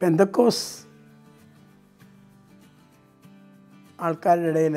പെന്തക്കോസ് ആൾക്കാരുടെ ഇടയിൽ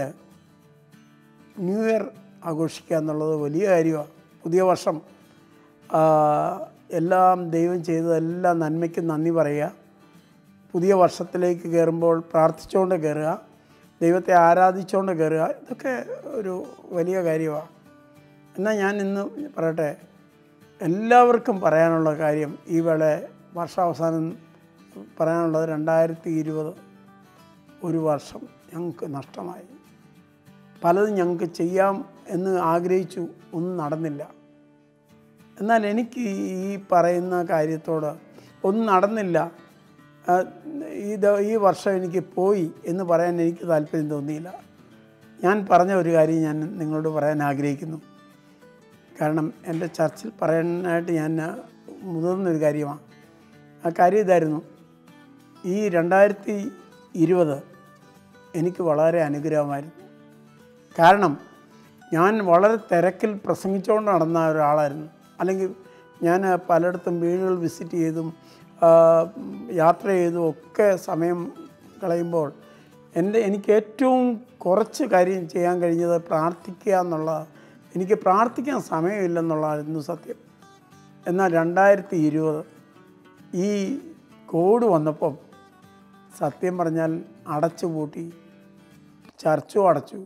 new year ആഘോഷിക്കുക എന്നുള്ളത് വലിയ കാര്യമാണ് പുതിയ വർഷം ആ, എല്ലാം ദൈവം ചെയ്തതെല്ലാം നന്മയ്ക്ക് നന്ദി പറയുക പുതിയ വർഷത്തിലേക്ക് കയറുമ്പോൾ പ്രാർത്ഥിച്ചുകൊണ്ട് കയറുക ദൈവത്തെ ആരാധിച്ചുകൊണ്ട് കയറുക ഇതൊക്കെ ഒരു വലിയ കാര്യമാണ് എന്നാൽ ഞാൻ ഇന്ന് പറയട്ടെ എല്ലാവർക്കും പറയാനുള്ള കാര്യം ഈ വേള വർഷാവസാനം പറയാനുള്ളത് രണ്ടായിരത്തി ഇരുപത് ഒരു വർഷം ഞങ്ങൾക്ക് നഷ്ടമായി പലതും ഞങ്ങൾക്ക് ചെയ്യാം എന്ന് ആഗ്രഹിച്ചു ഒന്നും നടന്നില്ല എന്നാൽ എനിക്ക് ഈ പറയുന്ന കാര്യത്തോട് ഒന്നും നടന്നില്ല ആ, ഇത് ഈ വർഷം എനിക്ക് പോയി എന്ന് പറയാൻ എനിക്ക് താല്പര്യം തോന്നിയില്ല ഞാൻ പറഞ്ഞ ഒരു കാര്യം ഞാൻ നിങ്ങളോട് പറയാൻ ആഗ്രഹിക്കുന്നു കാരണം എൻ്റെ ചർച്ചിൽ പറയാനായിട്ട് ഞാൻ മുതിർന്നൊരു കാര്യമാണ് ആ കാര്യം ഇതായിരുന്നു ഈ രണ്ടായിരത്തി ഇരുപത് എനിക്ക് വളരെ അനുഗ്രഹമായിരുന്നു കാരണം ഞാൻ വളരെ തിരക്കിൽ പ്രസംഗിച്ചുകൊണ്ട് നടന്ന ഒരാളായിരുന്നു അല്ലെങ്കിൽ ഞാൻ പലയിടത്തും വീടുകൾ വിസിറ്റ് ചെയ്തും ആ, യാത്ര ചെയ്തും ഒക്കെ സമയം കളയുമ്പോൾ എൻ്റെ എനിക്ക് ഏറ്റവും കുറച്ച് കാര്യം ചെയ്യാൻ കഴിഞ്ഞത് പ്രാർത്ഥിക്കുക എന്നുള്ള എനിക്ക് പ്രാർത്ഥിക്കാൻ സമയമില്ലെന്നുള്ളതായിരുന്നു സത്യം എന്നാൽ രണ്ടായിരത്തി ഇരുപത് ഈ കോവിഡ് വന്നപ്പം സത്യം പറഞ്ഞാൽ അടച്ചു പൂട്ടി ചർച്ചും അടച്ചു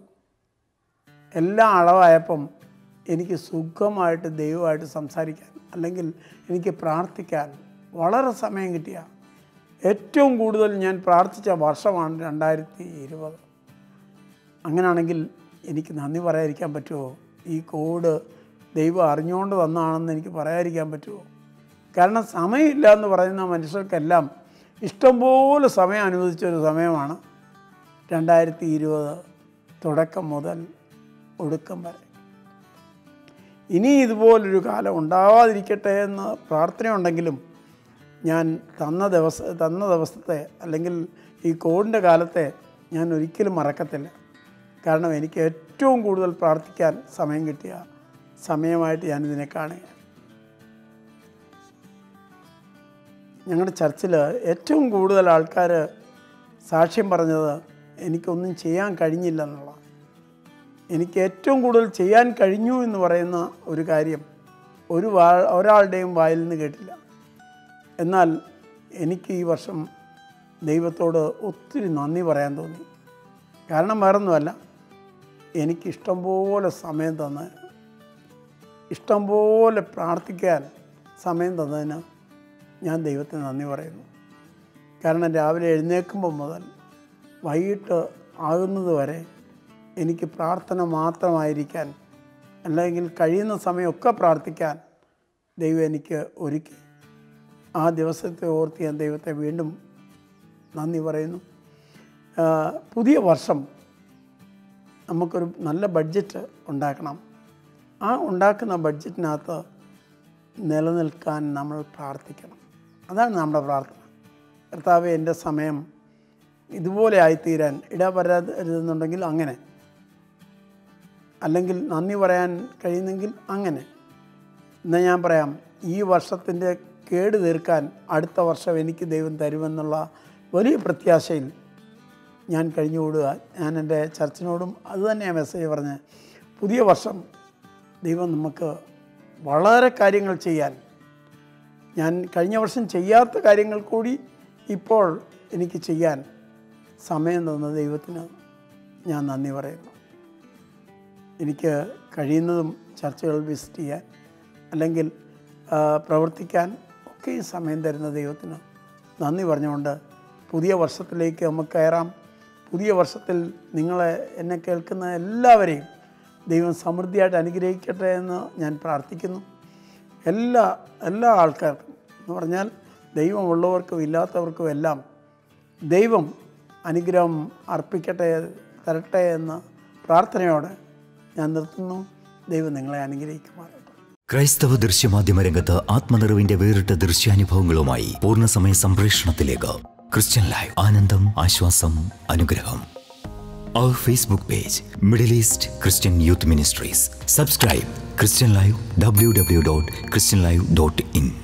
എല്ലാം അളവായപ്പം എനിക്ക് സുഖമായിട്ട് ദൈവമായിട്ട് സംസാരിക്കാൻ അല്ലെങ്കിൽ എനിക്ക് പ്രാർത്ഥിക്കാൻ വളരെ സമയം കിട്ടിയ ഏറ്റവും കൂടുതൽ ഞാൻ പ്രാർത്ഥിച്ച വർഷമാണ് രണ്ടായിരത്തി ഇരുപത് അങ്ങനെയാണെങ്കിൽ എനിക്ക് നന്ദി പറയാതിരിക്കാൻ പറ്റുമോ ഈ കോവിഡ് ദൈവം അറിഞ്ഞുകൊണ്ട് തന്നാണെന്ന് എനിക്ക് പറയാതിരിക്കാൻ പറ്റുമോ കാരണം സമയമില്ല എന്ന് പറയുന്ന മനുഷ്യർക്കെല്ലാം ഇഷ്ടംപോലെ സമയം അനുവദിച്ച ഒരു സമയമാണ് രണ്ടായിരത്തി ഇരുപത് തുടക്കം മുതൽ ഒടുക്കം വരെ ഇനി ഇതുപോലൊരു കാലം ഉണ്ടാവാതിരിക്കട്ടെ എന്ന് പ്രാർത്ഥനയുണ്ടെങ്കിലും ഞാൻ തന്ന ദിവസ തന്ന ദിവസത്തെ അല്ലെങ്കിൽ ഈ കോവിഡിൻ്റെ കാലത്തെ ഞാൻ ഒരിക്കലും മറക്കത്തില്ല കാരണം എനിക്ക് ഏറ്റവും കൂടുതൽ പ്രാർത്ഥിക്കാൻ സമയം കിട്ടിയ സമയമായിട്ട് ഞാനിതിനെ കാണുക ഞങ്ങളുടെ ചർച്ചിൽ ഏറ്റവും കൂടുതൽ ആൾക്കാർ സാക്ഷ്യം പറഞ്ഞത് എനിക്കൊന്നും ചെയ്യാൻ കഴിഞ്ഞില്ല എന്നുള്ളതാണ് എനിക്ക് ഏറ്റവും കൂടുതൽ ചെയ്യാൻ കഴിഞ്ഞു എന്ന് പറയുന്ന ഒരു കാര്യം ഒരു വാ ഒരാളുടെയും വായിൽ നിന്ന് കേട്ടില്ല എന്നാൽ എനിക്ക് ഈ വർഷം ദൈവത്തോട് ഒത്തിരി നന്ദി പറയാൻ തോന്നി കാരണം വേറൊന്നുമല്ല എനിക്ക് ഇഷ്ടംപോലെ സമയം തന്ന് ഇഷ്ടംപോലെ പ്രാർത്ഥിക്കാൻ സമയം തന്നതിന് ഞാൻ ദൈവത്തിന് നന്ദി പറയുന്നു കാരണം രാവിലെ എഴുന്നേൽക്കുമ്പോൾ മുതൽ വൈകിട്ട് ആകുന്നത് വരെ എനിക്ക് പ്രാർത്ഥന മാത്രമായിരിക്കാൻ അല്ലെങ്കിൽ കഴിയുന്ന സമയമൊക്കെ പ്രാർത്ഥിക്കാൻ ദൈവം എനിക്ക് ഒരുക്കി ആ ദിവസത്തെ ഓർത്ത് ഞാൻ ദൈവത്തെ വീണ്ടും നന്ദി പറയുന്നു ആ, പുതിയ വർഷം നമുക്കൊരു നല്ല ബഡ്ജറ്റ് ഉണ്ടാക്കണം ആ ഉണ്ടാക്കുന്ന ബഡ്ജറ്റിനകത്ത് നിലനിൽക്കാൻ നമ്മൾ പ്രാർത്ഥിക്കണം അതാണ് നമ്മുടെ പ്രാർത്ഥന കർത്താവെ എൻ്റെ സമയം ഇതുപോലെ ആയിത്തീരാൻ ഇടപെടരുതെന്നുണ്ടെങ്കിൽ അങ്ങനെ അല്ലെങ്കിൽ നന്ദി പറയാൻ കഴിയുന്നെങ്കിൽ അങ്ങനെ എന്നാൽ ഞാൻ പറയാം ഈ വർഷത്തിൻ്റെ കേട് തീർക്കാൻ അടുത്ത വർഷം എനിക്ക് ദൈവം തരുമെന്നുള്ള വലിയ പ്രത്യാശയിൽ ഞാൻ കഴിഞ്ഞുകൂടുക ഞാൻ എൻ്റെ ചർച്ചിനോടും അത് തന്നെയാണ് മെസ്സേജ് പറഞ്ഞ് പുതിയ വർഷം ദൈവം നമുക്ക് വളരെ കാര്യങ്ങൾ ചെയ്യാൻ ഞാൻ കഴിഞ്ഞ വർഷം ചെയ്യാത്ത കാര്യങ്ങൾ കൂടി ഇപ്പോൾ എനിക്ക് ചെയ്യാൻ സമയം തന്ന ദൈവത്തിന് ഞാൻ നന്ദി പറയുന്നു എനിക്ക് കഴിയുന്നതും ചർച്ചകൾ വിസിറ്റ് ചെയ്യാൻ അല്ലെങ്കിൽ ആ, പ്രവർത്തിക്കാൻ ഒക്കെ ഈ സമയം തരുന്ന ദൈവത്തിന് നന്ദി പറഞ്ഞുകൊണ്ട് പുതിയ വർഷത്തിലേക്ക് നമുക്ക് കയറാം പുതിയ വർഷത്തിൽ നിങ്ങളെ എന്നെ കേൾക്കുന്ന എല്ലാവരെയും ദൈവം സമൃദ്ധിയായിട്ട് അനുഗ്രഹിക്കട്ടെ എന്ന് ഞാൻ പ്രാർത്ഥിക്കുന്നു എല്ലാ എല്ലാ ആൾക്കാർക്കും എന്ന് പറഞ്ഞാൽ ദൈവമുള്ളവർക്കും ഇല്ലാത്തവർക്കും എല്ലാം ദൈവം അനുഗ്രഹം അർപ്പിക്കട്ടെ തരട്ടെ എന്ന പ്രാർത്ഥനയോടെ ഞാൻ നിർത്തുന്നു ദൈവം നിങ്ങളെ അനുഗ്രഹിക്കുമാറാകട്ടെ ക്രൈസ്തവ ദൃശ്യമാധ്യമ രംഗത്ത് ആത്മനിറവിന്റെ വേറിട്ട ദൃശ്യാനുഭവങ്ങളുമായി പൂർണ്ണസമയ സംപ്രേഷണത്തിലേക്ക് ക്രിസ്ത്യൻ ലൈവ് ആനന്ദം ആശ്വാസം അനുഗ്രഹം അവർ Facebook page Middle East Christian Youth Ministries subscribe Christian live W W dot Christian live dot in